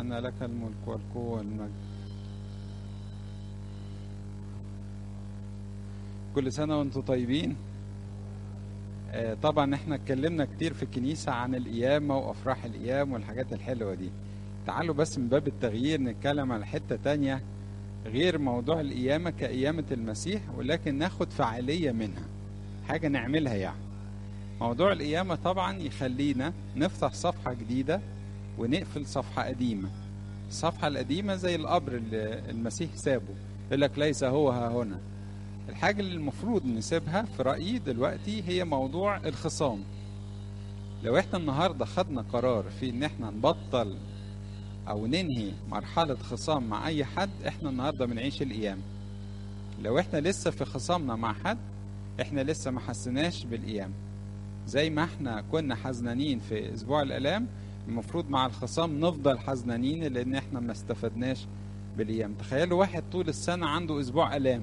أن لك الملك والقوة والمجد كل سنة وانتم طيبين آه، طبعا احنا اتكلمنا كتير في الكنيسة عن القيامة وأفراح القيام والحاجات الحلوة دي تعالوا بس من باب التغيير نتكلم عن حتة تانية غير موضوع القيامة كقيامة المسيح ولكن ناخد فعالية منها حاجة نعملها يعني موضوع القيامة طبعا يخلينا نفتح صفحة جديدة ونقفل صفحة قديمة الصفحة القديمة زي القبر اللي المسيح سابه يقول لك ليس هو ها هنا الحاجة اللي المفروض نسيبها في رأيي دلوقتي هي موضوع الخصام لو احنا النهاردة خدنا قرار في ان احنا نبطل او ننهي مرحلة خصام مع اي حد احنا النهاردة بنعيش القيامة لو احنا لسه في خصامنا مع حد احنا لسه ما حسناش بالقيامة زي ما احنا كنا حزنانين في اسبوع الالام المفروض مع الخصام نفضل حزنانين لان احنا ما استفدناش بالقيامة تخيلوا واحد طول السنة عنده اسبوع الام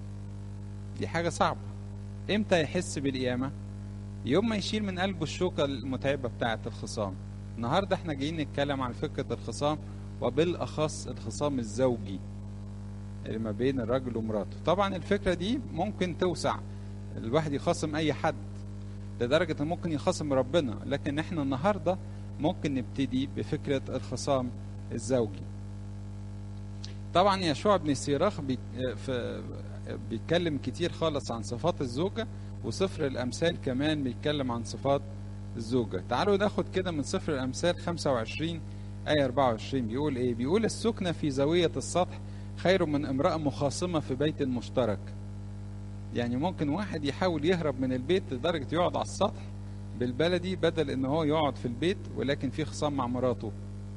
دي حاجة صعبة امتى يحس بالقيامة يوم ما يشيل من قلبه الشوكة المتعبة بتاعة الخصام النهاردة احنا جايين نتكلم عن فكرة الخصام وبالأخص الخصام الزوجي اللي ما بين الرجل ومراته طبعا الفكرة دي ممكن توسع الواحد يخاصم أي حد لدرجة إن ممكن يخاصم ربنا لكن احنا النهاردة ممكن نبتدي بفكرة الخصام الزوجي طبعا يشوع بن سيراخ بي في بيتكلم كتير خالص عن صفات الزوجة وسفر الأمثال كمان بيتكلم عن صفات الزوجة تعالوا ناخد كده من سفر الأمثال 25 آية 24 بيقول إيه بيقول السكنة في زاوية السطح خير من امرأة مخاصمة في بيت مشترك يعني ممكن واحد يحاول يهرب من البيت لدرجة يقعد على السطح بالبلدي بدل ان هو يقعد في البيت ولكن في خصام مع مراته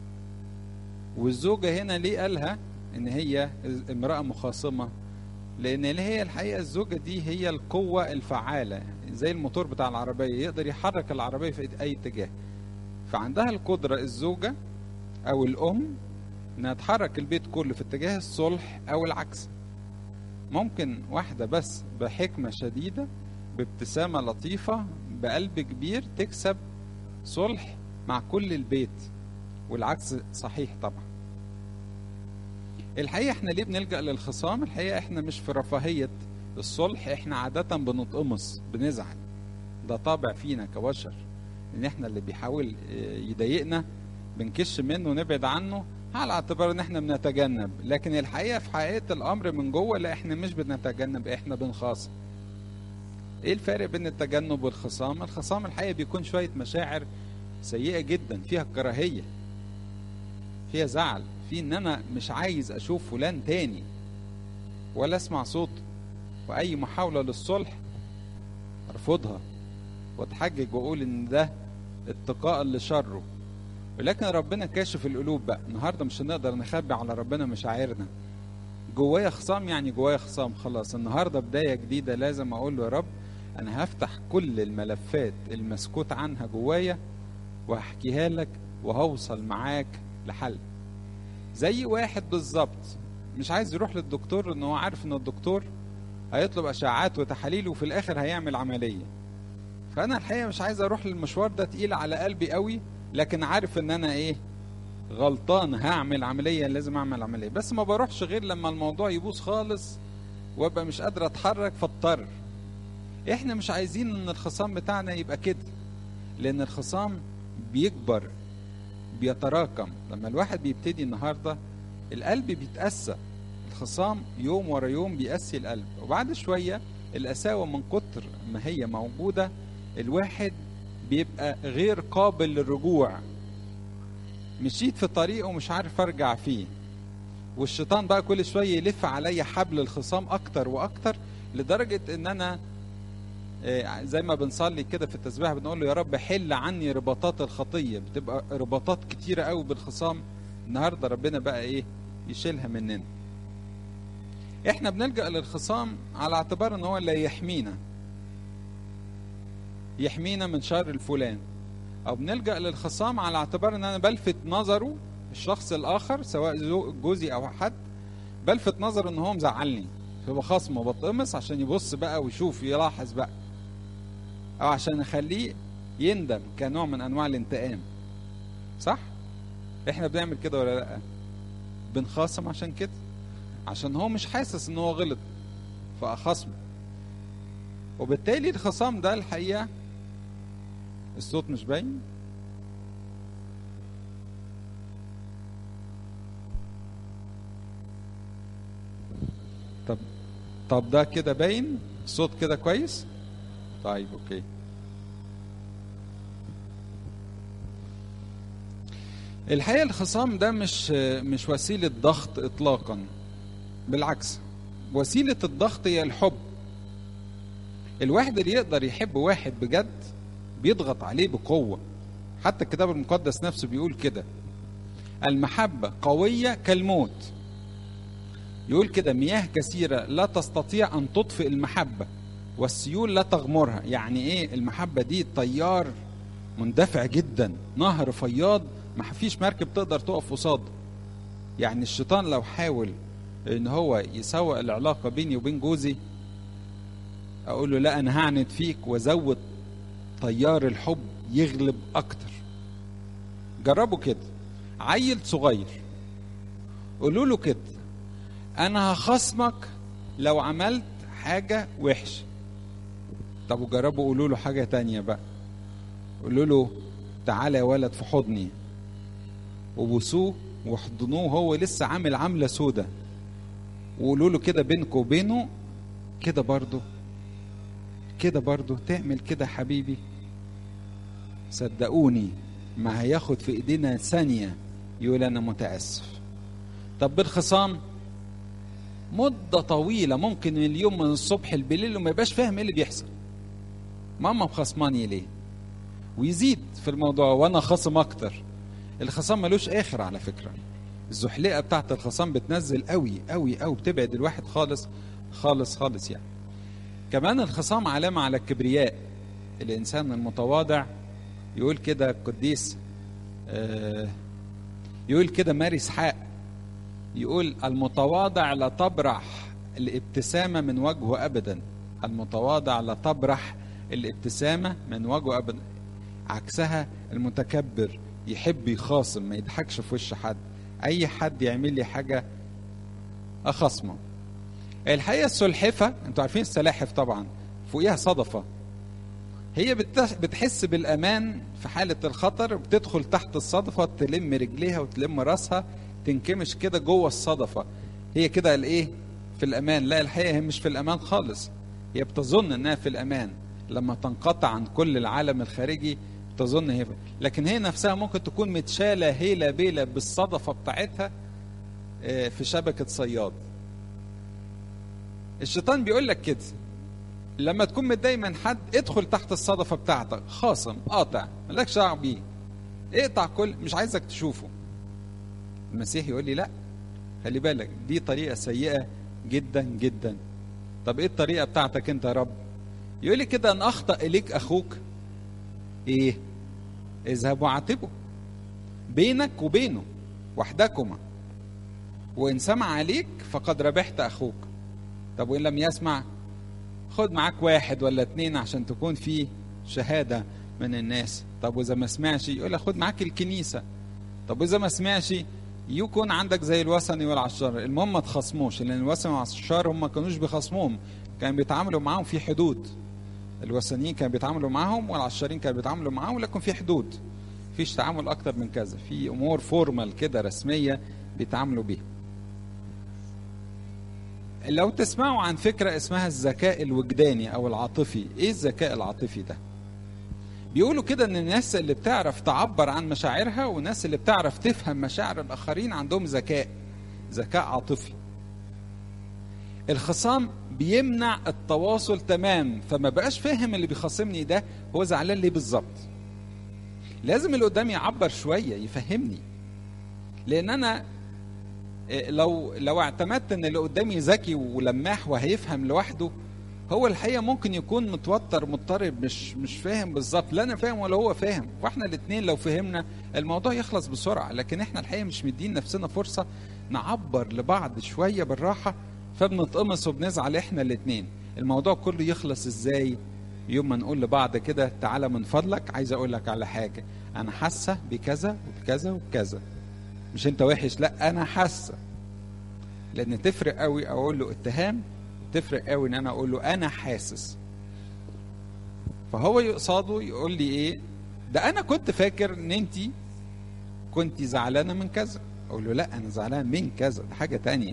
والزوجة هنا ليه قالها ان هي امرأة مخاصمة لان اللي هي الحقيقه الزوجه دي هي القوه الفعاله زي الموتور بتاع العربيه يقدر يحرك العربيه في اي اتجاه فعندها القدره الزوجه او الام انها تحرك البيت كله في اتجاه الصلح او العكس ممكن واحده بس بحكمه شديده بابتسامه لطيفه بقلب كبير تكسب صلح مع كل البيت والعكس صحيح طبعا الحقيقه احنا ليه بنلجا للخصام الحقيقه احنا مش في رفاهيه الصلح احنا عاده بنتقمص بنزعل ده طابع فينا كبشر ان احنا اللي بيحاول يضايقنا بنكش منه ونبعد عنه على اعتبار ان احنا بنتجنب لكن الحقيقه في حقيقه الامر من جوه لا احنا مش بنتجنب احنا بنخاصم ايه الفرق بين التجنب والخصام الخصام الحقيقه بيكون شويه مشاعر سيئه جدا فيها كراهيه فيها زعل في ان انا مش عايز اشوف فلان تاني ولا اسمع صوته واي محاولة للصلح ارفضها واتحجج واقول ان ده اتقاء لشره ولكن ربنا كاشف القلوب بقى النهارده مش هنقدر نخبي على ربنا مشاعرنا جوايا خصام يعني جوايا خصام خلاص النهارده بدايه جديده لازم اقول له يا رب انا هفتح كل الملفات المسكوت عنها جوايا وهحكيها لك وهوصل معاك لحل زي واحد بالظبط مش عايز يروح للدكتور ان هو عارف ان الدكتور هيطلب اشعاعات وتحاليل وفي الاخر هيعمل عمليه فانا الحقيقه مش عايز اروح للمشوار ده تقيل على قلبي قوي لكن عارف ان انا ايه غلطان هعمل عمليه لازم اعمل عمليه بس ما بروحش غير لما الموضوع يبوظ خالص وابقى مش قادر اتحرك فاضطر احنا مش عايزين ان الخصام بتاعنا يبقى كده لان الخصام بيكبر بيتراكم لما الواحد بيبتدي النهارده القلب بيتأسى الخصام يوم ورا يوم بيأسي القلب وبعد شوية القساوة من كتر ما هي موجودة الواحد بيبقى غير قابل للرجوع مشيت في طريق ومش عارف ارجع فيه والشيطان بقى كل شوية يلف عليا حبل الخصام اكتر واكتر لدرجة ان انا زي ما بنصلي كده في التسبيح بنقول له يا رب حل عني رباطات الخطيه بتبقى رباطات كتيره قوي بالخصام النهارده ربنا بقى ايه يشيلها مننا احنا بنلجا للخصام على اعتبار ان هو اللي يحمينا يحمينا من شر الفلان او بنلجا للخصام على اعتبار ان انا بلفت نظره الشخص الاخر سواء جوزي او حد بلفت نظره ان هو مزعلني فبخصمه بتقمص عشان يبص بقى ويشوف يلاحظ بقى او عشان اخليه يندم كنوع من انواع الانتقام صح احنا بنعمل كده ولا لا بنخاصم عشان كده عشان هو مش حاسس ان هو غلط فاخصمه وبالتالي الخصام ده الحقيقه الصوت مش باين طب طب ده كده باين الصوت كده كويس طيب اوكي الحقيقه الخصام ده مش مش وسيله ضغط اطلاقا بالعكس وسيله الضغط هي الحب الواحد اللي يقدر يحب واحد بجد بيضغط عليه بقوه حتى الكتاب المقدس نفسه بيقول كده المحبه قويه كالموت يقول كده مياه كثيره لا تستطيع ان تطفئ المحبه والسيول لا تغمرها يعني ايه المحبه دي طيار مندفع جدا نهر فياض ما فيش مركب تقدر تقف قصاده يعني الشيطان لو حاول ان هو يسوق العلاقه بيني وبين جوزي اقول له لا انا هعند فيك وازود طيار الحب يغلب اكتر جربوا كده عيل صغير قولوا له كده انا هخصمك لو عملت حاجه وحشه طب وجربوا قولوا له حاجه تانية بقى قولوا له تعالى يا ولد في حضني وبوسوه واحضنوه هو لسه عامل عامله سودة وقولوا له كده بينك وبينه كده برضه كده برضه تعمل كده حبيبي صدقوني ما هياخد في ايدينا ثانيه يقول انا متاسف طب بالخصام مدة طويلة ممكن من اليوم من الصبح بالليل وما يبقاش فاهم ايه اللي بيحصل. ماما مخصماني ليه؟ ويزيد في الموضوع وانا خصم اكتر. الخصام ملوش اخر على فكرة. الزحلقة بتاعت الخصام بتنزل قوي قوي قوي بتبعد الواحد خالص خالص خالص يعني. كمان الخصام علامة على الكبرياء. الانسان المتواضع يقول كده القديس آه يقول كده ماري اسحاق يقول المتواضع لا تبرح الابتسامة من وجهه أبدا المتواضع لا تبرح الابتسامة من وجهه أبدا عكسها المتكبر يحب يخاصم ما يضحكش في وش حد أي حد يعمل لي حاجة أخصمه الحقيقة السلحفة أنتوا عارفين السلاحف طبعا فوقيها صدفة هي بتحس بالأمان في حالة الخطر بتدخل تحت الصدفة تلم رجليها وتلم راسها تنكمش كده جوه الصدفه هي كده الايه في الامان لا الحقيقه هي مش في الامان خالص هي بتظن انها في الامان لما تنقطع عن كل العالم الخارجي تظن هي لكن هي نفسها ممكن تكون متشاله هيله بيله بالصدفه بتاعتها في شبكه صياد الشيطان بيقول لك كده لما تكون متضايق من حد ادخل تحت الصدفه بتاعتك خاصم قاطع مالكش دعوه بيه اقطع كل مش عايزك تشوفه المسيح يقول لي لا خلي بالك دي طريقه سيئه جدا جدا طب ايه الطريقه بتاعتك انت يا رب يقول لي كده ان اخطا اليك اخوك ايه اذهب وعاتبه بينك وبينه وحدكما وان سمع عليك فقد ربحت اخوك طب وان لم يسمع خد معاك واحد ولا اتنين عشان تكون في شهاده من الناس طب واذا ما سمعش يقول لك خد معاك الكنيسه طب واذا ما سمعش يكون عندك زي الوثني والعشار المهم ما تخصموش لان الوثني والعشار هم ما كانوش بيخصموهم كانوا بيتعاملوا معاهم في حدود الوثنيين كانوا بيتعاملوا معاهم والعشارين كانوا بيتعاملوا معاهم لكن في حدود فيش تعامل اكتر من كذا في امور فورمال كده رسميه بيتعاملوا بيها لو تسمعوا عن فكره اسمها الذكاء الوجداني او العاطفي ايه الذكاء العاطفي ده بيقولوا كده ان الناس اللي بتعرف تعبر عن مشاعرها والناس اللي بتعرف تفهم مشاعر الاخرين عندهم ذكاء ذكاء عاطفي الخصام بيمنع التواصل تمام فما بقاش فاهم اللي بيخاصمني ده هو زعلان ليه بالظبط لازم اللي قدامي يعبر شويه يفهمني لان انا لو لو اعتمدت ان اللي قدامي ذكي ولماح وهيفهم لوحده هو الحقيقه ممكن يكون متوتر مضطرب مش مش فاهم بالظبط لا انا فاهم ولا هو فاهم واحنا الاثنين لو فهمنا الموضوع يخلص بسرعه لكن احنا الحقيقه مش مدين نفسنا فرصه نعبر لبعض شويه بالراحه فبنتقمص وبنزعل احنا الاثنين الموضوع كله يخلص ازاي يوم ما نقول لبعض كده تعالى من فضلك عايز اقول لك على حاجه انا حاسه بكذا وبكذا وبكذا مش انت وحش لا انا حاسه لان تفرق قوي اقول له اتهام تفرق قوي ان انا اقول له انا حاسس فهو يقصده يقول لي ايه ده انا كنت فاكر ان انت كنت زعلانه من كذا اقول له لا انا زعلان من كذا ده حاجه تانية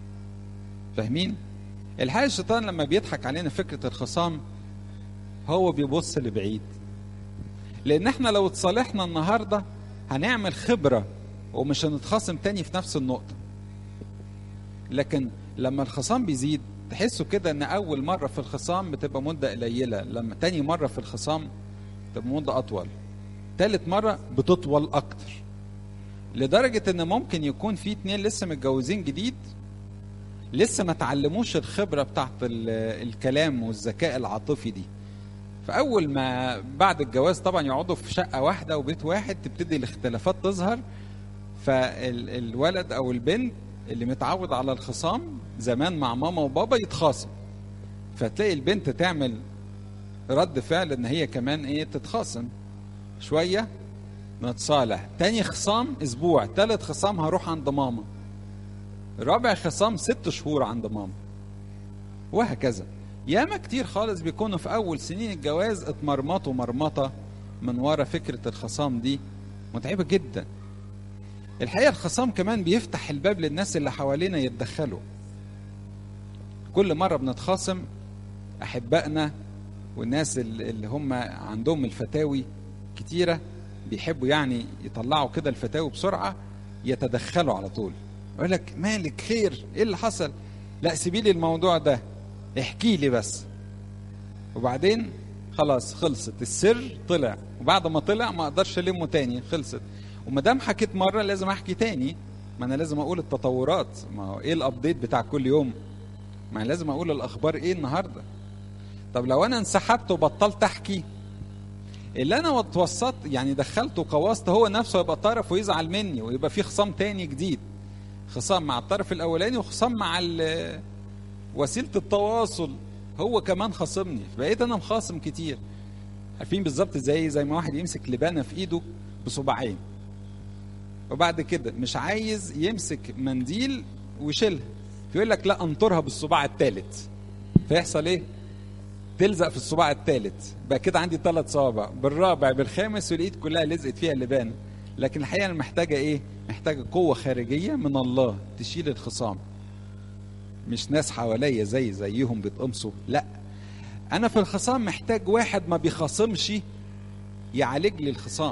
فاهمين الحقيقه الشيطان لما بيضحك علينا فكره الخصام هو بيبص لبعيد لان احنا لو اتصالحنا النهارده هنعمل خبره ومش هنتخاصم تاني في نفس النقطه لكن لما الخصام بيزيد تحسوا كده ان اول مره في الخصام بتبقى مده قليله لما تاني مره في الخصام تبقى مده اطول تالت مره بتطول اكتر لدرجه ان ممكن يكون في اتنين لسه متجوزين جديد لسه ما تعلموش الخبره بتاعت الكلام والذكاء العاطفي دي فاول ما بعد الجواز طبعا يقعدوا في شقه واحده وبيت واحد تبتدي الاختلافات تظهر فالولد او البنت اللي متعود على الخصام زمان مع ماما وبابا يتخاصم فتلاقي البنت تعمل رد فعل ان هي كمان ايه تتخاصم شويه نتصالح تاني خصام اسبوع تالت خصام هروح عند ماما رابع خصام ست شهور عند ماما وهكذا ياما كتير خالص بيكونوا في اول سنين الجواز اتمرمطوا مرمطه من ورا فكره الخصام دي متعبه جدا الحقيقه الخصام كمان بيفتح الباب للناس اللي حوالينا يتدخلوا كل مره بنتخاصم احبائنا والناس اللي هم عندهم الفتاوي كتيره بيحبوا يعني يطلعوا كده الفتاوي بسرعه يتدخلوا على طول يقول لك مالك خير ايه اللي حصل لا سيبي لي الموضوع ده احكي لي بس وبعدين خلاص خلصت السر طلع وبعد ما طلع ما اقدرش المه تاني خلصت وما دام حكيت مره لازم احكي تاني ما انا لازم اقول التطورات ما هو ايه الابديت بتاع كل يوم ما أنا لازم اقول الاخبار ايه النهارده طب لو انا انسحبت وبطلت احكي اللي انا اتوسطت يعني دخلته وقوصت هو نفسه يبقى طرف ويزعل مني ويبقى في خصام تاني جديد خصام مع الطرف الاولاني وخصام مع وسيله التواصل هو كمان خاصمني فبقيت انا مخاصم كتير عارفين بالظبط زي زي ما واحد يمسك لبانه في ايده بصباعين وبعد كده مش عايز يمسك منديل ويشيلها فيقول لك لا انطرها بالصباع الثالث فيحصل ايه تلزق في الصباع الثالث بقى كده عندي ثلاث صوابع بالرابع بالخامس والايد كلها لزقت فيها اللبانه لكن الحقيقه انا محتاجه ايه محتاجه قوه خارجيه من الله تشيل الخصام مش ناس حواليا زي زيهم بيتقمصوا لا انا في الخصام محتاج واحد ما بيخاصمش يعالج لي الخصام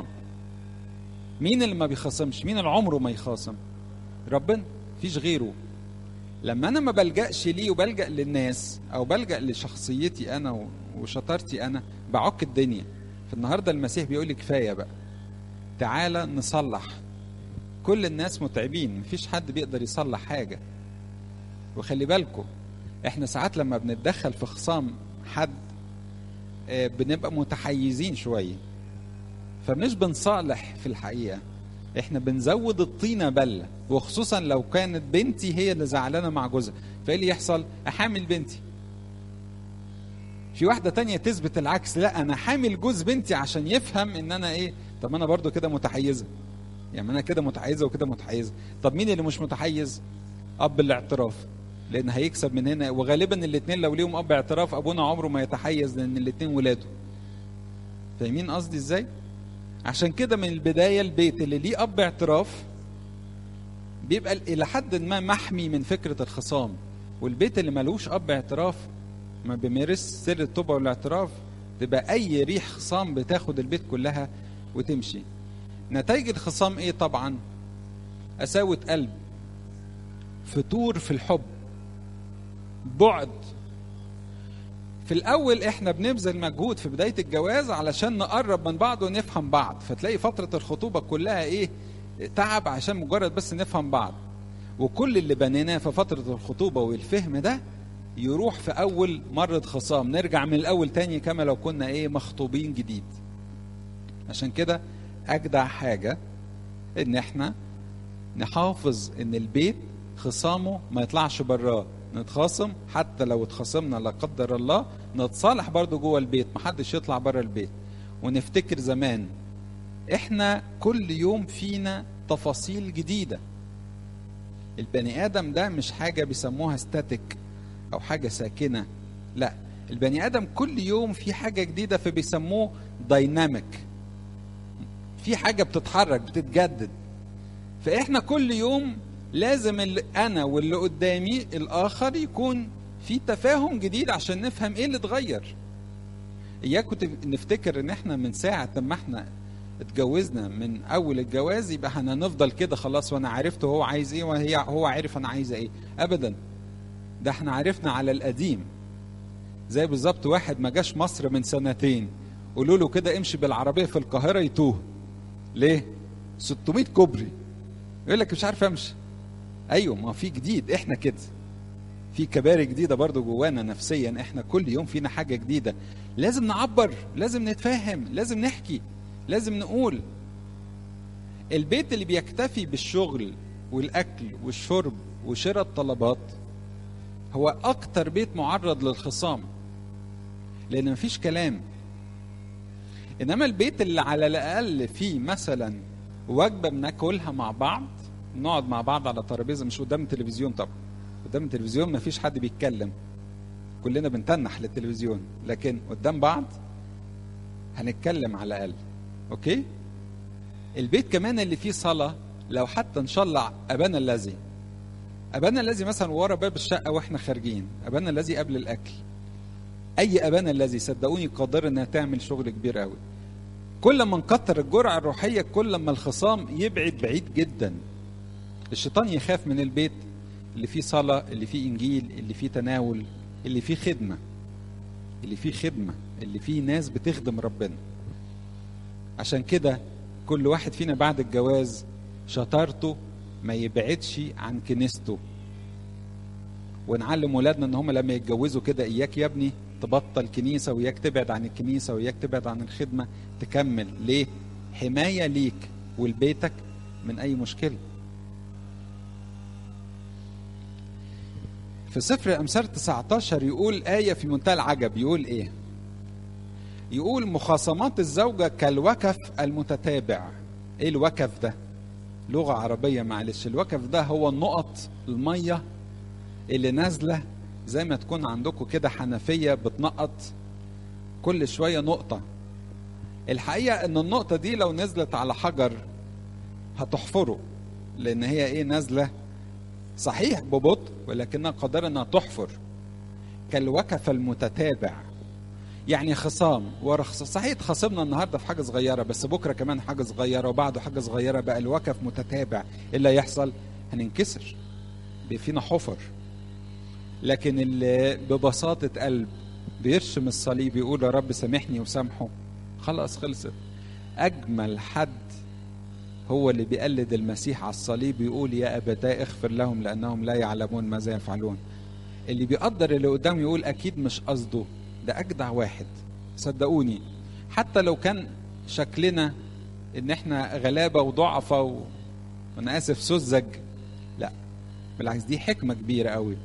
مين اللي ما بيخاصمش مين اللي عمره ما يخاصم ربنا مفيش غيره لما انا ما بلجاش ليه وبلجا للناس او بلجا لشخصيتي انا وشطارتي انا بعك الدنيا فالنهارده المسيح بيقول لي كفايه بقى تعالى نصلح كل الناس متعبين مفيش حد بيقدر يصلح حاجه وخلي بالكم احنا ساعات لما بنتدخل في خصام حد بنبقى متحيزين شويه فمش بنصالح في الحقيقه احنا بنزود الطينه بله وخصوصا لو كانت بنتي هي اللي زعلانه مع جوزها فايه اللي يحصل احامل بنتي في واحده تانية تثبت العكس لا انا حامل جوز بنتي عشان يفهم ان انا ايه طب انا برضو كده متحيزه يعني انا كده متحيزه وكده متحيزه طب مين اللي مش متحيز اب الاعتراف لان هيكسب من هنا وغالبا الاثنين لو ليهم اب اعتراف ابونا عمره ما يتحيز لان الاثنين ولاده فاهمين قصدي ازاي عشان كده من البدايه البيت اللي ليه اب اعتراف بيبقى الى حد ما محمي من فكره الخصام والبيت اللي ملوش اب اعتراف ما بيمارس سر التوبه والاعتراف تبقى اي ريح خصام بتاخد البيت كلها وتمشي نتائج الخصام ايه طبعا قساوه قلب فتور في الحب بعد في الاول احنا بنبذل مجهود في بدايه الجواز علشان نقرب من بعض ونفهم بعض فتلاقي فتره الخطوبه كلها ايه تعب عشان مجرد بس نفهم بعض وكل اللي بنيناه في فتره الخطوبه والفهم ده يروح في اول مره خصام نرجع من الاول تاني كما لو كنا ايه مخطوبين جديد عشان كده اجدع حاجه ان احنا نحافظ ان البيت خصامه ما يطلعش براه نتخاصم حتى لو اتخاصمنا لا قدر الله نتصالح برضو جوه البيت محدش يطلع بره البيت ونفتكر زمان احنا كل يوم فينا تفاصيل جديدة البني آدم ده مش حاجة بيسموها ستاتيك أو حاجة ساكنة لا البني آدم كل يوم في حاجة جديدة فبيسموه دايناميك في حاجة بتتحرك بتتجدد فإحنا كل يوم لازم اللي أنا واللي قدامي الآخر يكون في تفاهم جديد عشان نفهم إيه اللي اتغير إياكم نفتكر إن إحنا من ساعة ما إحنا اتجوزنا من اول الجواز يبقى احنا هنفضل كده خلاص وانا عرفت هو عايز ايه وهي هو عارف انا عايزه ايه ابدا ده احنا عرفنا على القديم زي بالظبط واحد ما جاش مصر من سنتين قولوا له كده امشي بالعربيه في القاهره يتوه ليه 600 كوبري يقول لك مش عارف امشي ايوه ما في جديد احنا كده في كباري جديده برضو جوانا نفسيا احنا كل يوم فينا حاجه جديده لازم نعبر لازم نتفاهم لازم نحكي لازم نقول البيت اللي بيكتفي بالشغل والاكل والشرب وشراء الطلبات هو اكتر بيت معرض للخصام لان مفيش كلام انما البيت اللي على الاقل فيه مثلا وجبه بناكلها مع بعض نقعد مع بعض على ترابيزه مش قدام التلفزيون طبعا قدام التلفزيون مفيش حد بيتكلم كلنا بنتنح للتلفزيون لكن قدام بعض هنتكلم على الاقل اوكي البيت كمان اللي فيه صلاه لو حتى نشلع ابانا الذي ابانا الذي مثلا ورا باب الشقه واحنا خارجين ابانا الذي قبل الاكل اي ابانا الذي صدقوني قادر انها تعمل شغل كبير قوي كل ما نكتر الجرعه الروحيه كل ما الخصام يبعد بعيد جدا الشيطان يخاف من البيت اللي فيه صلاه اللي فيه انجيل اللي فيه تناول اللي فيه خدمه اللي فيه خدمه اللي فيه ناس بتخدم ربنا عشان كده كل واحد فينا بعد الجواز شطارته ما يبعدش عن كنيسته ونعلم ولادنا ان هم لما يتجوزوا كده اياك يا ابني تبطل كنيسه وياك تبعد عن الكنيسه وياك تبعد عن الخدمه تكمل ليه؟ حمايه ليك ولبيتك من اي مشكله. في سفر الامثال 19 يقول ايه في منتهى العجب يقول ايه؟ يقول مخاصمات الزوجه كالوكف المتتابع. ايه الوكف ده؟ لغه عربيه معلش، الوكف ده هو النقط الميه اللي نازله زي ما تكون عندكم كده حنفيه بتنقط كل شويه نقطه الحقيقه ان النقطه دي لو نزلت على حجر هتحفره لان هي ايه نازله صحيح ببطء ولكنها قادره انها تحفر كالوكف المتتابع يعني خصام ورا خصام صحيح اتخاصمنا النهارده في حاجه صغيره بس بكره كمان حاجه صغيره وبعده حاجه صغيره بقى الوكف متتابع ايه اللي هيحصل هننكسر فينا حفر لكن اللي ببساطة قلب بيرشم الصليب يقول يا رب سامحني وسامحه خلاص خلصت أجمل حد هو اللي بيقلد المسيح على الصليب يقول يا أبتاه اغفر لهم لأنهم لا يعلمون ماذا يفعلون اللي بيقدر اللي قدامه يقول أكيد مش قصده ده أجدع واحد صدقوني حتى لو كان شكلنا إن إحنا غلابة وضعفة و... وأنا آسف سذج لا بالعكس دي حكمة كبيرة قوي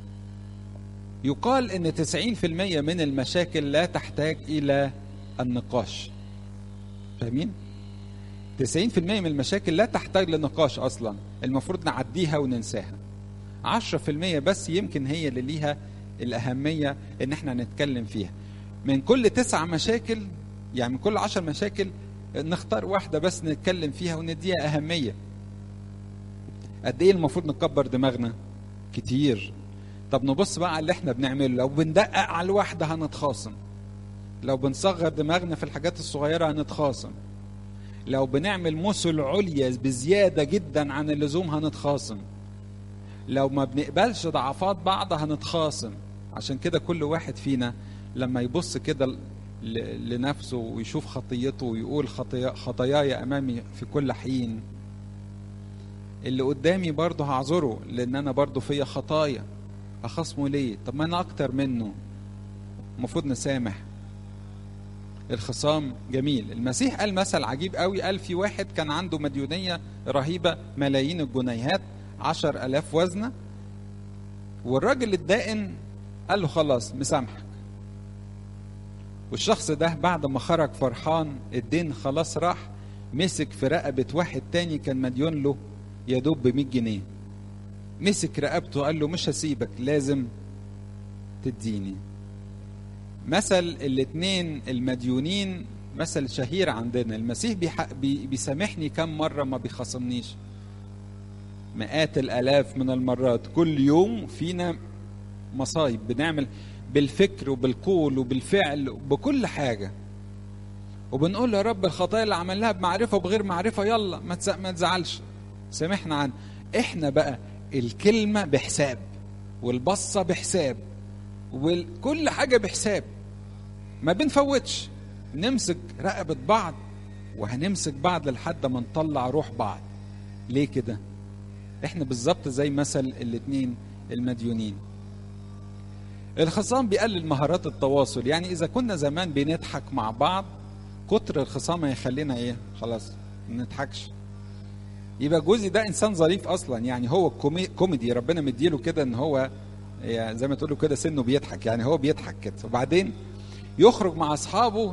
يقال ان 90% من المشاكل لا تحتاج الى النقاش فاهمين 90% من المشاكل لا تحتاج لنقاش اصلا المفروض نعديها وننساها 10% بس يمكن هي اللي ليها الاهميه ان احنا نتكلم فيها من كل تسع مشاكل يعني من كل عشر مشاكل نختار واحده بس نتكلم فيها ونديها اهميه قد ايه المفروض نكبر دماغنا كتير طب نبص بقى على اللي احنا بنعمله لو بندقق على الواحدة هنتخاصم لو بنصغر دماغنا في الحاجات الصغيرة هنتخاصم لو بنعمل مثل عليا بزيادة جدا عن اللزوم هنتخاصم لو ما بنقبلش ضعفات بعض هنتخاصم عشان كده كل واحد فينا لما يبص كده لنفسه ويشوف خطيته ويقول خطيا خطاياي امامي في كل حين اللي قدامي برضه هعذره لان انا برضه فيا خطايا اخصمه ليه طب ما انا اكتر منه المفروض نسامح الخصام جميل المسيح قال مثل عجيب قوي قال في واحد كان عنده مديونية رهيبة ملايين الجنيهات عشر ألاف وزنة والراجل الدائن قال له خلاص مسامحك والشخص ده بعد ما خرج فرحان الدين خلاص راح مسك في رقبة واحد تاني كان مديون له يدوب ب 100 جنيه مسك رقبته قال له مش هسيبك لازم تديني مثل الاتنين المديونين مثل شهير عندنا المسيح بيح... بي... بيسامحني كم مرة ما بيخاصمنيش مئات الآلاف من المرات كل يوم فينا مصايب بنعمل بالفكر وبالقول وبالفعل وبكل حاجة وبنقول يا رب الخطايا اللي عملناها بمعرفة وبغير معرفة يلا ما تز... ما تزعلش سامحنا عن احنا بقى الكلمة بحساب والبصة بحساب وكل حاجة بحساب ما بنفوتش نمسك رقبة بعض وهنمسك بعض لحد ما نطلع روح بعض ليه كده احنا بالظبط زي مثل الاتنين المديونين الخصام بيقلل مهارات التواصل يعني اذا كنا زمان بنضحك مع بعض كتر الخصام هيخلينا ايه خلاص ما نضحكش يبقى جوزي ده انسان ظريف اصلا يعني هو كومي كوميدي ربنا مديله كده ان هو يعني زي ما تقولوا كده سنه بيضحك يعني هو بيضحك كده وبعدين يخرج مع اصحابه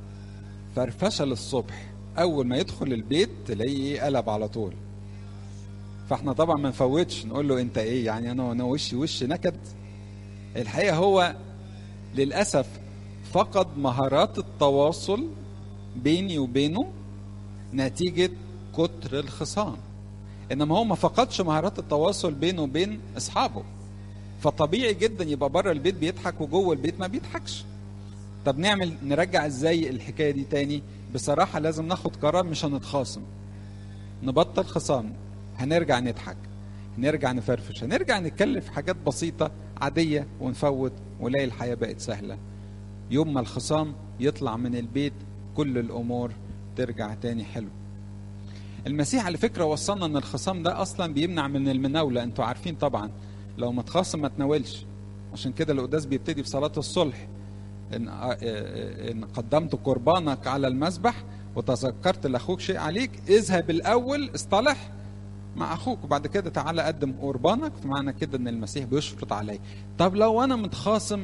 فرفشه للصبح اول ما يدخل البيت تلاقيه قلب على طول فاحنا طبعا ما نفوتش نقول له انت ايه يعني انا انا وشي وش نكد الحقيقه هو للاسف فقد مهارات التواصل بيني وبينه نتيجه كتر الخصام انما هو ما فقدش مهارات التواصل بينه وبين اصحابه فطبيعي جدا يبقى بره البيت بيضحك وجوه البيت ما بيضحكش طب نعمل نرجع ازاي الحكايه دي تاني بصراحه لازم ناخد قرار مش هنتخاصم نبطل خصام هنرجع نضحك هنرجع نفرفش هنرجع نتكلم في حاجات بسيطه عاديه ونفوت ونلاقي الحياه بقت سهله يوم ما الخصام يطلع من البيت كل الامور ترجع تاني حلو المسيح على فكره وصلنا ان الخصام ده اصلا بيمنع من المناوله انتوا عارفين طبعا لو متخاصم ما تناولش عشان كده القداس بيبتدي بصلاه الصلح إن, إن قدمت قربانك على المذبح وتذكرت لاخوك شيء عليك اذهب الاول اصطلح مع اخوك وبعد كده تعالى قدم قربانك فمعنى كده ان المسيح بيشفط علي طب لو انا متخاصم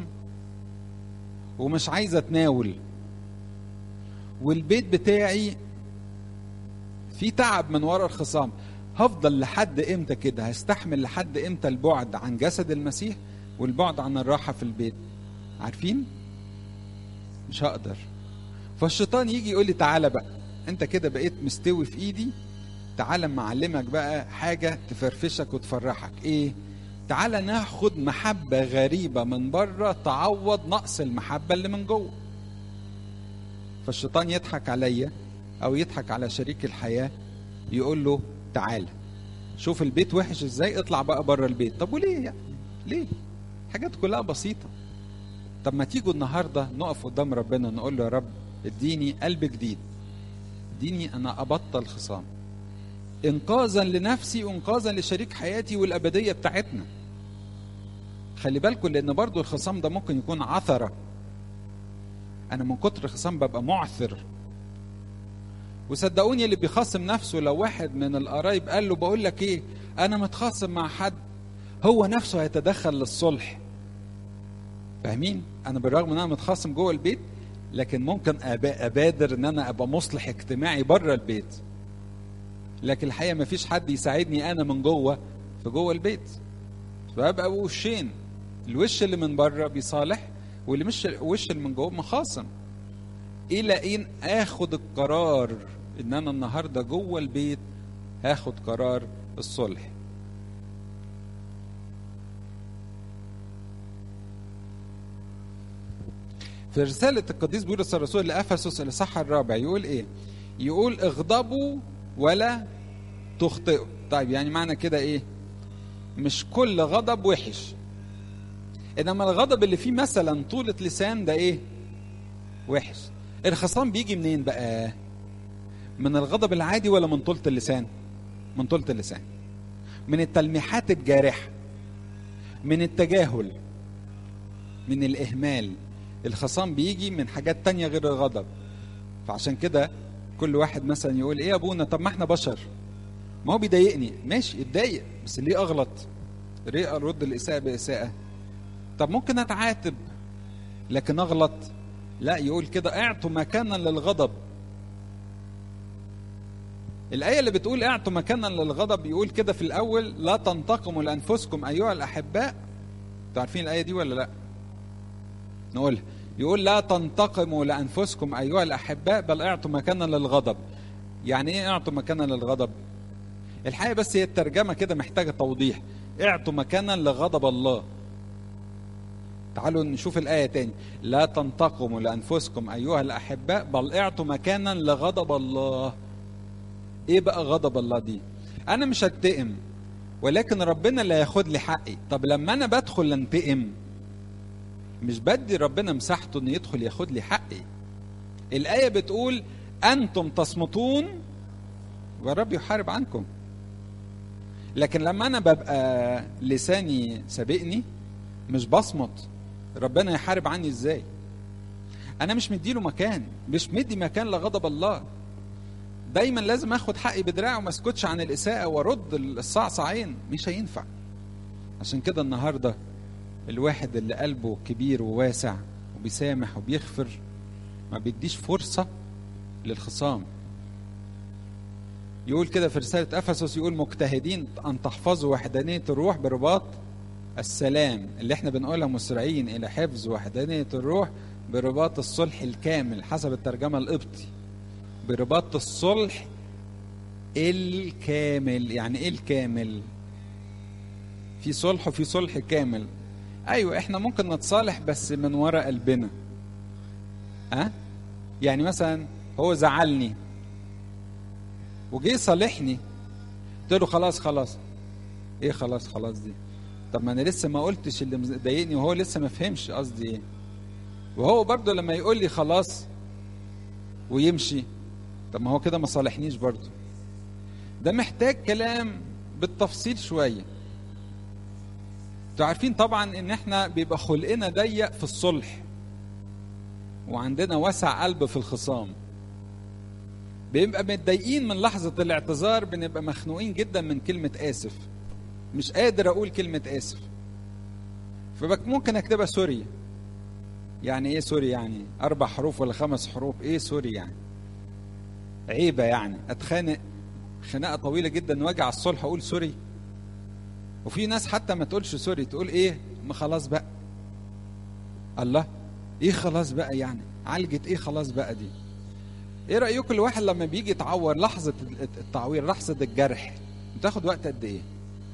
ومش عايز اتناول والبيت بتاعي في تعب من ورا الخصام هفضل لحد امتى كده هستحمل لحد امتى البعد عن جسد المسيح والبعد عن الراحه في البيت عارفين مش هقدر فالشيطان يجي يقول لي تعالى بقى انت كده بقيت مستوي في ايدي تعالى معلمك بقى حاجة تفرفشك وتفرحك ايه تعالى ناخد محبة غريبة من بره تعوض نقص المحبة اللي من جوه فالشيطان يضحك عليا او يضحك على شريك الحياة يقول له تعالى شوف البيت وحش ازاي اطلع بقى بره البيت طب وليه يعني ليه حاجات كلها بسيطة طب ما تيجوا النهارده نقف قدام ربنا نقول له يا رب اديني قلب جديد اديني انا ابطل خصام انقاذا لنفسي وانقاذا لشريك حياتي والابديه بتاعتنا خلي بالكم لان برضو الخصام ده ممكن يكون عثره انا من كتر الخصام ببقى معثر وصدقوني اللي بيخاصم نفسه لو واحد من القرايب قال له بقول لك ايه انا متخاصم مع حد هو نفسه هيتدخل للصلح فاهمين انا بالرغم ان انا متخاصم جوه البيت لكن ممكن ابادر ان انا ابقى مصلح اجتماعي بره البيت لكن الحقيقه ما فيش حد يساعدني انا من جوه في جوه البيت فابقى وشين الوش اللي من بره بيصالح واللي مش الوش اللي من جوه مخاصم الى ان اخد القرار ان انا النهارده جوه البيت هاخد قرار الصلح في رسالة القديس بولس الرسول لأفسس الإصحاح الرابع يقول إيه؟ يقول اغضبوا ولا تخطئوا. طيب يعني معنى كده إيه؟ مش كل غضب وحش. إنما الغضب اللي فيه مثلا طولة لسان ده إيه؟ وحش. الخصام بيجي منين بقى؟ من الغضب العادي ولا من طولة اللسان؟ من طولة اللسان. من التلميحات الجارحة. من التجاهل. من الإهمال. الخصام بيجي من حاجات تانية غير الغضب فعشان كده كل واحد مثلا يقول ايه يا ابونا طب ما احنا بشر ما هو بيضايقني ماشي اتضايق بس ليه اغلط ليه ارد الاساءة باساءة طب ممكن اتعاتب لكن اغلط لا يقول كده اعطوا مكانا للغضب الآية اللي بتقول اعطوا مكانا للغضب يقول كده في الأول لا تنتقموا لأنفسكم أيها الأحباء انتوا عارفين الآية دي ولا لأ؟ نقولها يقول لا تنتقموا لأنفسكم أيها الأحباء بل اعطوا مكانا للغضب يعني إيه اعطوا مكانا للغضب؟ الحقيقة بس هي الترجمة كده محتاجة توضيح اعطوا مكانا لغضب الله تعالوا نشوف الآية تاني لا تنتقموا لأنفسكم أيها الأحباء بل اعطوا مكانا لغضب الله إيه بقى غضب الله دي أنا مش هنتقم ولكن ربنا اللي هياخد لي حقي طب لما أنا بدخل انتقم مش بدي ربنا مساحته إنه يدخل ياخد لي حقي الآية بتقول أنتم تصمتون والرب يحارب عنكم لكن لما أنا ببقى لساني سابقني مش بصمت ربنا يحارب عني ازاي انا مش مديله مكان مش مدي مكان لغضب الله دايما لازم اخد حقي بدراعي وما اسكتش عن الاساءه وارد الصعصعين مش هينفع عشان كده النهارده الواحد اللي قلبه كبير وواسع وبيسامح وبيغفر ما بيديش فرصه للخصام يقول كده في رساله افسس يقول مجتهدين ان تحفظوا وحدانيه الروح برباط السلام اللي احنا بنقولها مسرعين الى حفظ وحدانيه الروح برباط الصلح الكامل حسب الترجمه القبطي برباط الصلح الكامل يعني ايه الكامل في صلح وفي صلح كامل ايوه احنا ممكن نتصالح بس من وراء قلبنا ها أه؟ يعني مثلا هو زعلني وجه صالحني قلت له خلاص خلاص ايه خلاص خلاص دي طب ما انا لسه ما قلتش اللي مضايقني وهو لسه ما فهمش قصدي ايه وهو برضه لما يقول لي خلاص ويمشي طب ما هو كده ما صالحنيش برضه ده محتاج كلام بالتفصيل شويه انتوا عارفين طبعا ان احنا بيبقى خلقنا ضيق في الصلح وعندنا وسع قلب في الخصام بنبقى متضايقين من لحظة الاعتذار بنبقى مخنوقين جدا من كلمة آسف مش قادر أقول كلمة آسف فممكن أكتبها سوري يعني إيه سوري يعني أربع حروف ولا خمس حروف إيه سوري يعني عيبة يعني أتخانق خناقة طويلة جدا واجي الصلح أقول سوري وفي ناس حتى ما تقولش سوري تقول إيه ما خلاص بقى الله إيه خلاص بقى يعني عالجت إيه خلاص بقى دي ايه رايكم الواحد لما بيجي يتعور لحظه التعوير لحظه الجرح بتاخد وقت قد ايه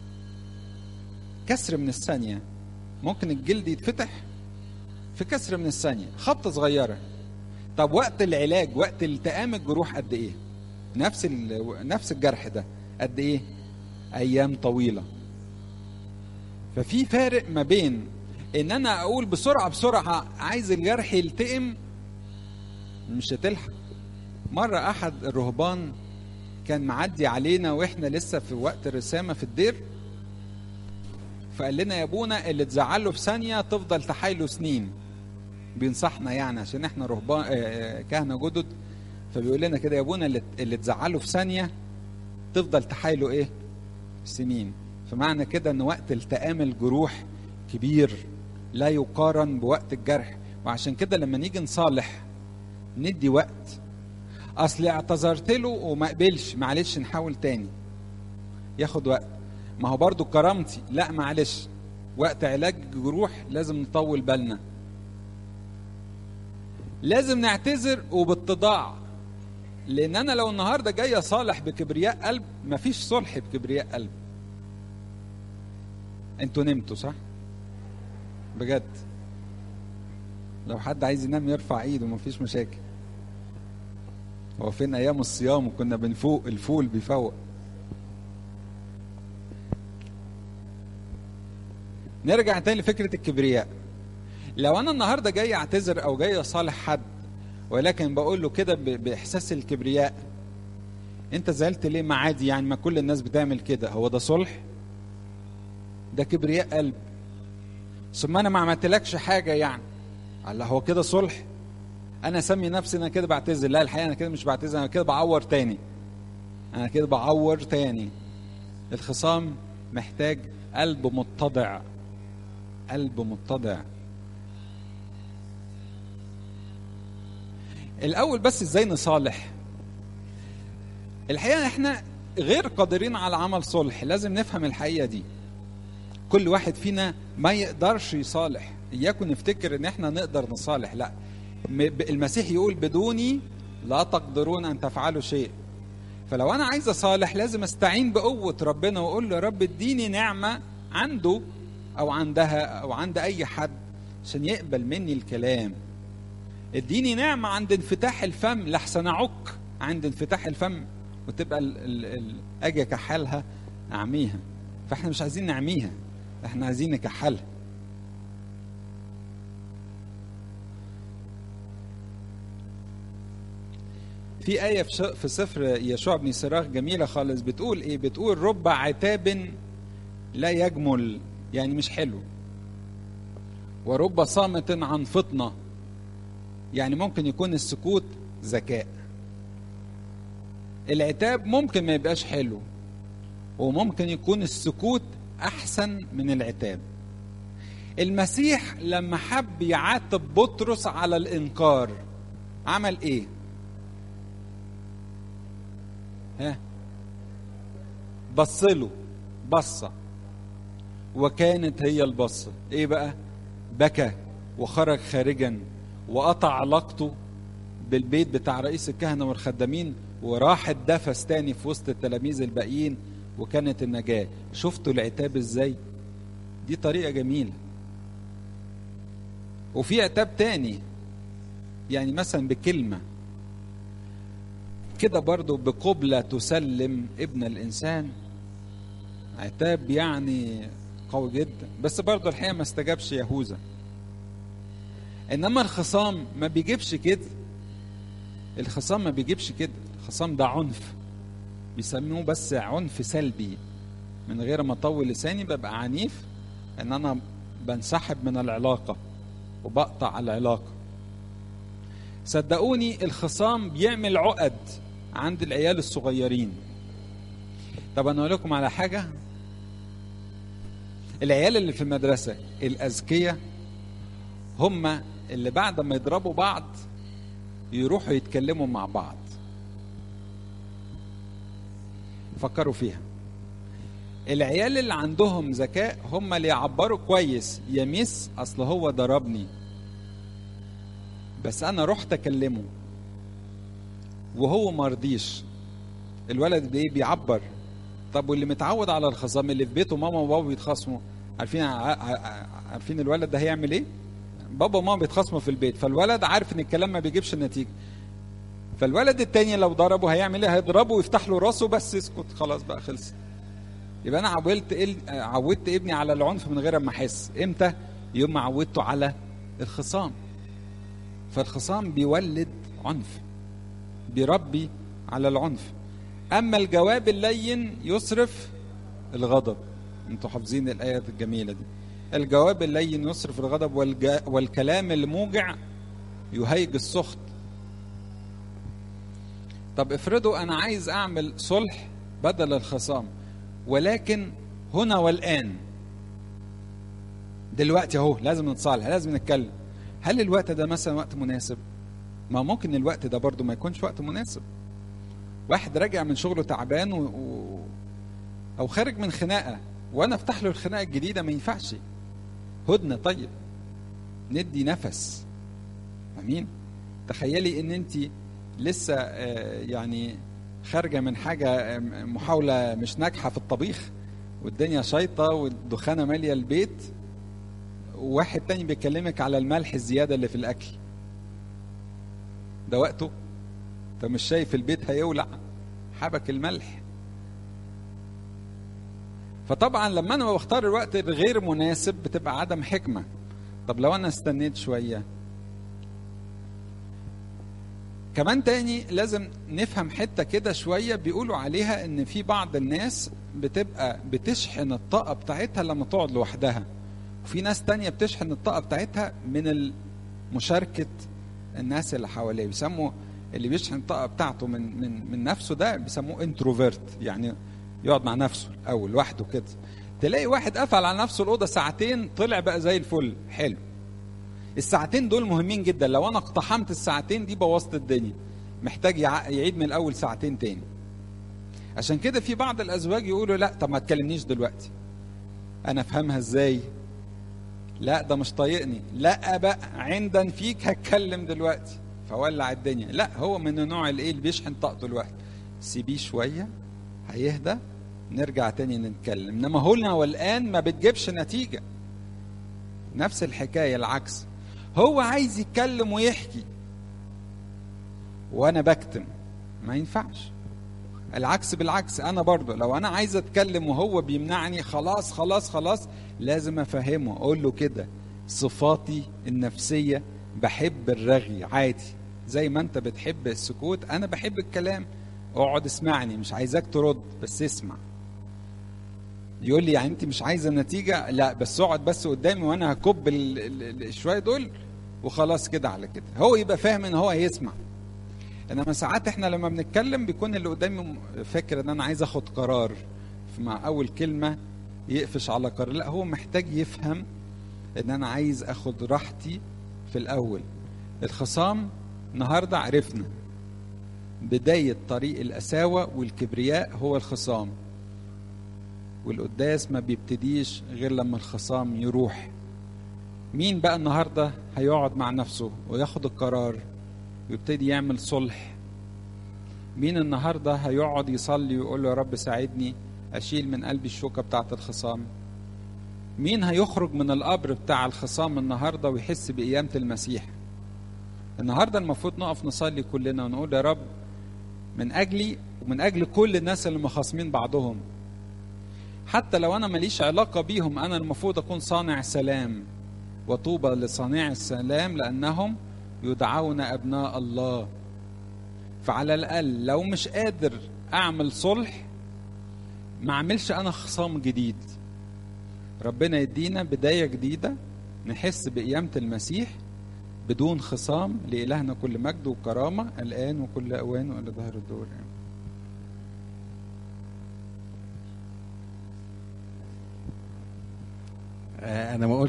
كسر من الثانيه ممكن الجلد يتفتح في كسر من الثانيه خبطه صغيره طب وقت العلاج وقت التئام الجروح قد ايه نفس نفس الجرح ده قد ايه ايام طويله ففي فارق ما بين ان انا اقول بسرعه بسرعه عايز الجرح يلتئم مش هتلحق مرة أحد الرهبان كان معدي علينا وإحنا لسه في وقت الرسامة في الدير فقال لنا يا ابونا اللي تزعله في ثانية تفضل تحايله سنين بينصحنا يعني عشان احنا رهبان كهنة جدد فبيقول لنا كده يا ابونا اللي, اللي تزعله في ثانية تفضل تحايله ايه؟ سنين فمعنى كده ان وقت التئام الجروح كبير لا يقارن بوقت الجرح وعشان كده لما نيجي نصالح ندي وقت اصل اعتذرت له وما قبلش معلش نحاول تاني ياخد وقت ما هو برضو كرامتي لا معلش وقت علاج جروح لازم نطول بالنا لازم نعتذر وباتضاع لان انا لو النهارده جاي اصالح بكبرياء قلب مفيش صلح بكبرياء قلب انتوا نمتوا صح بجد لو حد عايز ينام يرفع ايده مفيش مشاكل هو فين ايام الصيام وكنا بنفوق الفول بيفوق نرجع تاني لفكرة الكبرياء لو انا النهارده جاي اعتذر او جاي اصالح حد ولكن بقول له كده باحساس الكبرياء انت زعلت ليه ما عادي يعني ما كل الناس بتعمل كده هو ده صلح ده كبرياء قلب ثم انا ما عملتلكش حاجه يعني الله هو كده صلح انا اسمي نفسي انا كده بعتذر لا الحقيقه انا كده مش بعتذر انا كده بعور تاني انا كده بعور تاني الخصام محتاج قلب متضع قلب متضع الاول بس ازاي نصالح الحقيقه احنا غير قادرين على عمل صلح لازم نفهم الحقيقه دي كل واحد فينا ما يقدرش يصالح اياكم نفتكر ان احنا نقدر نصالح لا المسيح يقول بدوني لا تقدرون ان تفعلوا شيء فلو انا عايز اصالح لازم استعين بقوه ربنا واقول له يا رب اديني نعمه عنده او عندها او عند اي حد عشان يقبل مني الكلام اديني نعمه عند انفتاح الفم لحسن اعك عند انفتاح الفم وتبقى ال ال ال اجي اكحلها اعميها فاحنا مش عايزين نعميها احنا عايزين نكحلها في آية في سفر يشوع بن سراخ جميلة خالص بتقول إيه؟ بتقول رب عتاب لا يجمل يعني مش حلو ورب صامت عن فطنة يعني ممكن يكون السكوت ذكاء العتاب ممكن ما يبقاش حلو وممكن يكون السكوت أحسن من العتاب المسيح لما حب يعاتب بطرس على الإنكار عمل إيه؟ ها بص له بصة وكانت هي البصة ايه بقى بكى وخرج خارجا وقطع علاقته بالبيت بتاع رئيس الكهنة والخدامين وراح اتدفس تاني في وسط التلاميذ الباقيين وكانت النجاة شفتوا العتاب ازاي دي طريقة جميلة وفي عتاب تاني يعني مثلا بكلمه كده برضو بقبلة تسلم ابن الإنسان عتاب يعني قوي جدا بس برضو الحقيقة ما استجابش يهوذا إنما الخصام ما بيجيبش كده الخصام ما بيجيبش كده الخصام ده عنف بيسموه بس عنف سلبي من غير ما اطول لساني ببقى عنيف ان انا بنسحب من العلاقه وبقطع العلاقه صدقوني الخصام بيعمل عقد عند العيال الصغيرين طب انا اقول لكم على حاجه العيال اللي في المدرسه الاذكياء هم اللي بعد ما يضربوا بعض يروحوا يتكلموا مع بعض فكروا فيها العيال اللي عندهم ذكاء هم اللي يعبروا كويس يا ميس اصل هو ضربني بس انا رحت اكلمه وهو ما رضيش الولد بايه بيعبر طب واللي متعود على الخصام اللي في بيته ماما وبابا بيتخاصموا عارفين عارفين الولد ده هيعمل ايه بابا وماما بيتخاصموا في البيت فالولد عارف ان الكلام ما بيجيبش النتيجه فالولد التاني لو ضربه هيعمل ايه هيضربه ويفتح له راسه بس يسكت خلاص بقى خلص يبقى انا عودت عودت ابني على العنف من غير ما احس امتى يوم ما عودته على الخصام فالخصام بيولد عنف بيربي على العنف اما الجواب اللين يصرف الغضب انتوا حافظين الايه الجميله دي الجواب اللين يصرف الغضب والج... والكلام الموجع يهيج السخط طب افرضوا انا عايز اعمل صلح بدل الخصام ولكن هنا والان دلوقتي اهو لازم نتصالح لازم نتكلم هل الوقت ده مثلا وقت مناسب ما ممكن الوقت ده برضو ما يكونش وقت مناسب واحد راجع من شغله تعبان و... و... او خارج من خناقه وانا افتح له الخناقه الجديده ما ينفعش هدنه طيب ندي نفس امين تخيلي ان انت لسه يعني خارجه من حاجه محاوله مش ناجحه في الطبيخ والدنيا شايطه والدخانه ماليه البيت وواحد تاني بيكلمك على الملح الزياده اللي في الاكل ده وقته انت مش شايف البيت هيولع حبك الملح فطبعا لما انا بختار الوقت الغير مناسب بتبقى عدم حكمه طب لو انا استنيت شويه كمان تاني لازم نفهم حتة كده شوية بيقولوا عليها ان في بعض الناس بتبقى بتشحن الطاقة بتاعتها لما تقعد لوحدها وفي ناس تانية بتشحن الطاقة بتاعتها من مشاركة الناس اللي حواليه بيسموا اللي بيشحن الطاقة بتاعته من من من نفسه ده بيسموه انتروفيرت يعني يقعد مع نفسه الاول لوحده كده تلاقي واحد قفل على نفسه الأوضة ساعتين طلع بقى زي الفل حلو الساعتين دول مهمين جدا لو انا اقتحمت الساعتين دي بوظت الدنيا محتاج يعيد من الاول ساعتين تاني عشان كده في بعض الازواج يقولوا لا طب ما تكلمنيش دلوقتي انا افهمها ازاي لا ده مش طايقني لا بقى عندا فيك هتكلم دلوقتي فولع الدنيا لا هو من النوع الايه اللي بيشحن طاقته لوحده سيبيه شويه هيهدى نرجع تاني نتكلم انما هنا والان ما بتجيبش نتيجه نفس الحكايه العكس هو عايز يتكلم ويحكي وانا بكتم ما ينفعش العكس بالعكس انا برضه لو انا عايز اتكلم وهو بيمنعني خلاص خلاص خلاص لازم افهمه اقول له كده صفاتي النفسيه بحب الرغي عادي زي ما انت بتحب السكوت انا بحب الكلام اقعد اسمعني مش عايزاك ترد بس اسمع يقول لي يعني انت مش عايزه نتيجه لا بس اقعد بس قدامي وانا هكب الشويه دول وخلاص كده على كده هو يبقى فاهم ان هو هيسمع انما ساعات احنا لما بنتكلم بيكون اللي قدامي فاكر ان انا عايز اخد قرار مع اول كلمه يقفش على قرار لا هو محتاج يفهم ان انا عايز اخد راحتي في الاول الخصام النهارده عرفنا بدايه طريق القساوه والكبرياء هو الخصام والقداس ما بيبتديش غير لما الخصام يروح مين بقى النهارده هيقعد مع نفسه وياخد القرار ويبتدي يعمل صلح مين النهارده هيقعد يصلي ويقول له يا رب ساعدني اشيل من قلبي الشوكه بتاعه الخصام مين هيخرج من القبر بتاع الخصام النهارده ويحس بقيامه المسيح النهارده المفروض نقف نصلي كلنا ونقول يا رب من اجلي ومن اجل كل الناس اللي مخاصمين بعضهم حتى لو انا ماليش علاقه بيهم انا المفروض اكون صانع سلام وطوبى لصانع السلام لانهم يدعون ابناء الله فعلى الاقل لو مش قادر اعمل صلح ما اعملش انا خصام جديد ربنا يدينا بدايه جديده نحس بقيامه المسيح بدون خصام لإلهنا كل مجد وكرامة الآن وكل أوان وإلى ظهر الدور أنا ما قلت